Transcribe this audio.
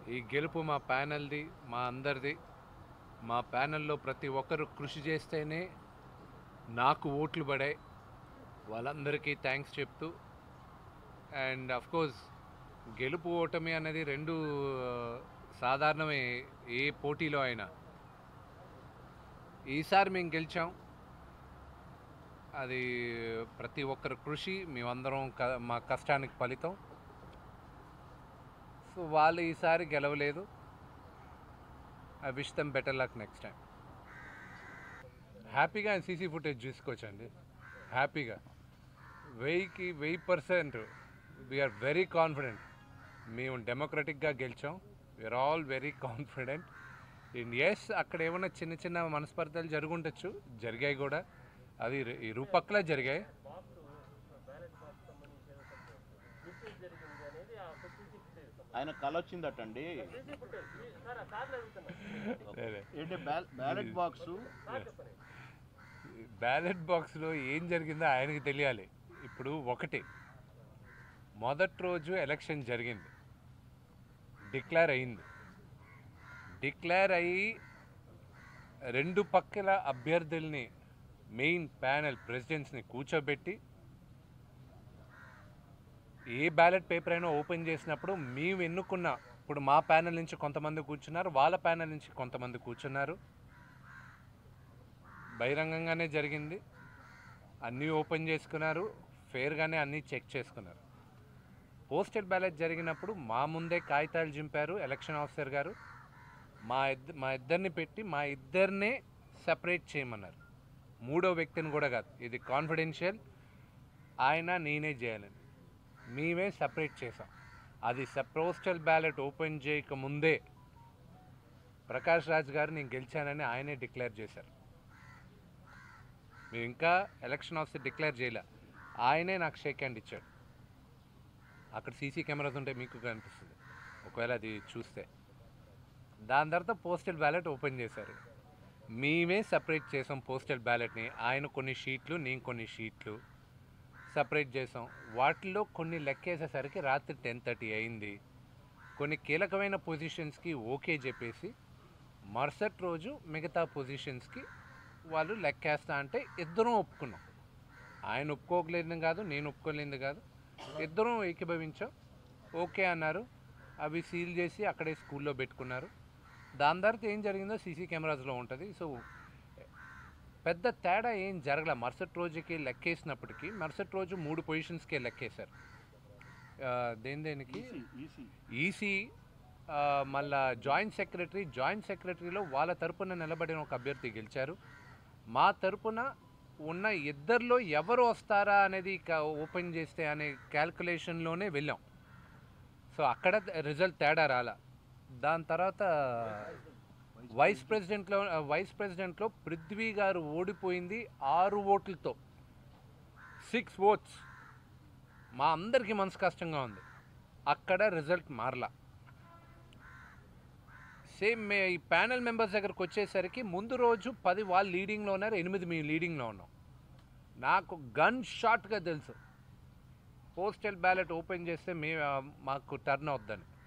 ఈ గెలుపు మా ప్యానల్ది మా అందరిది మా ప్యానల్లో ప్రతి ఒక్కరు కృషి చేస్తేనే నాకు ఓట్లు పడాయి వాళ్ళందరికీ థ్యాంక్స్ చెప్తూ అండ్ కోర్స్ గెలుపు ఓటమి అనేది రెండు ఆ, సాధారణమే ఏ పోటీలో అయినా ఈసారి మేము గెలిచాం అది ప్రతి ఒక్కరి కృషి మేమందరం క మా కష్టానికి ఫలితం సో వాళ్ళు ఈసారి గెలవలేదు I wish them better luck next time హ్యాపీగా ఆయన సీసీ ఫుటేజ్ చూసుకోవచ్చండి హ్యాపీగా వెయ్యికి వెయ్యి పర్సెంట్ వీఆర్ వెరీ కాన్ఫిడెంట్ మేము డెమోక్రటిక్గా గెలిచాం we are all very confident in ఎస్ అక్కడ ఏమైనా చిన్న చిన్న మనస్పర్ధలు జరుగుండొచ్చు జరిగాయి కూడా అది ఇరు- ఇరుపక్కల జరిగాయి ఆయన కళ వచ్చిందటండి సరే. ఏంటి బ్యాలెట్ బాక్స్ బ్యాలెట్ బాక్స్లో ఏం జరిగిందో ఆయనకి తెలియాలి ఇప్పుడు ఒకటి మొదటి రోజు ఎలక్షన్ జరిగింది డిక్లేర్ అయింది డిక్లేర్ అయ్యి రెండు పక్కల అభ్యర్థుల్ని మెయిన్ ప్యానెల్ ప్రెసిడెంట్స్ని కూర్చోబెట్టి ఏ బ్యాలెట్ పేపర్ అయినా ఓపెన్ చేసినప్పుడు మేము ఎన్నుకున్న ఇప్పుడు మా ప్యానెల్ నుంచి కొంతమంది కూర్చున్నారు వాళ్ళ ప్యానెల్ నుంచి కొంతమంది కూర్చున్నారు బహిరంగంగానే జరిగింది అన్నీ ఓపెన్ చేసుకున్నారు ఫేర్గానే అన్నీ చెక్ చేసుకున్నారు పోస్టల్ బ్యాలెట్ జరిగినప్పుడు మా ముందే కాగితాలు చింపారు ఎలక్షన్ ఆఫీసర్ గారు మా ఇద్ద మా ఇద్దరిని పెట్టి మా ఇద్దరినే సపరేట్ చేయమన్నారు మూడో వ్యక్తిని కూడా కాదు ఇది కాన్ఫిడెన్షియల్ ఆయన నేనే చేయాలని మేమే సపరేట్ చేసాం అది పోస్టల్ బ్యాలెట్ ఓపెన్ చేయక ముందే ప్రకాష్ రాజ్ గారు నేను గెలిచానని ఆయనే డిక్లేర్ చేశారు మేము ఇంకా ఎలక్షన్ ఆఫీసర్ డిక్లేర్ చేయలే ఆయనే నాకు షేక్ హ్యాండ్ ఇచ్చాడు అక్కడ సీసీ కెమెరాస్ ఉంటే మీకు కనిపిస్తుంది ఒకవేళ అది చూస్తే దాని తర్వాత పోస్టల్ బ్యాలెట్ ఓపెన్ చేశారు మేమే సపరేట్ చేసాం పోస్టల్ బ్యాలెట్ని ఆయన కొన్ని షీట్లు నేను కొన్ని షీట్లు సపరేట్ చేసాం వాటిలో కొన్ని లెక్కేసేసరికి రాత్రి టెన్ థర్టీ అయింది కొన్ని కీలకమైన పొజిషన్స్కి ఓకే చెప్పేసి మరుసటి రోజు మిగతా పొజిషన్స్కి వాళ్ళు లెక్కేస్తా అంటే ఇద్దరం ఒప్పుకున్నాం ఆయన ఒప్పుకోగలేదు కాదు నేను ఒప్పుకోలేదు కాదు ఇద్దరం ఏకీభవించాం ఓకే అన్నారు అవి సీల్ చేసి అక్కడే స్కూల్లో పెట్టుకున్నారు దాని తర్వాత ఏం జరిగిందో సీసీ కెమెరాస్లో ఉంటుంది సో పెద్ద తేడా ఏం జరగల మరుసటి రోజుకి లెక్కేసినప్పటికీ మరుసటి రోజు మూడు పొజిషన్స్కే లెక్కేశారు ఆ, దేని దేనికి ఈసీ ఈసీ ఆ, మళ్ళా జాయింట్ సెక్రటరీ జాయింట్ సెక్రటరీలో వాళ్ళ తరపున నిలబడిన ఒక అభ్యర్థి గెలిచారు మా తరపున ఉన్న ఇద్దరిలో ఎవరు వస్తారా అనేది ఇక ఓపెన్ చేస్తే అనే క్యాల్కులేషన్లోనే వెళ్ళాం సో అక్కడ రిజల్ట్ తేడా రాలా దాని తర్వాత వైస్ ప్రెసిడెంట్లో వైస్ ప్రెసిడెంట్లో పృథ్వీ గారు ఓడిపోయింది ఆరు ఓట్లతో సిక్స్ ఓట్స్ మా అందరికీ మనసు కష్టంగా ఉంది అక్కడ రిజల్ట్ మారలా సేమ్ మే ఈ ప్యానెల్ మెంబర్స్ దగ్గరకు వచ్చేసరికి ముందు రోజు పది వాళ్ళు లీడింగ్లో ఉన్నారు ఎనిమిది మేము లీడింగ్లో ఉన్నాం నాకు గన్ షాట్గా తెలుసు పోస్టల్ బ్యాలెట్ ఓపెన్ చేస్తే మే మాకు టర్న్ అవుద్దని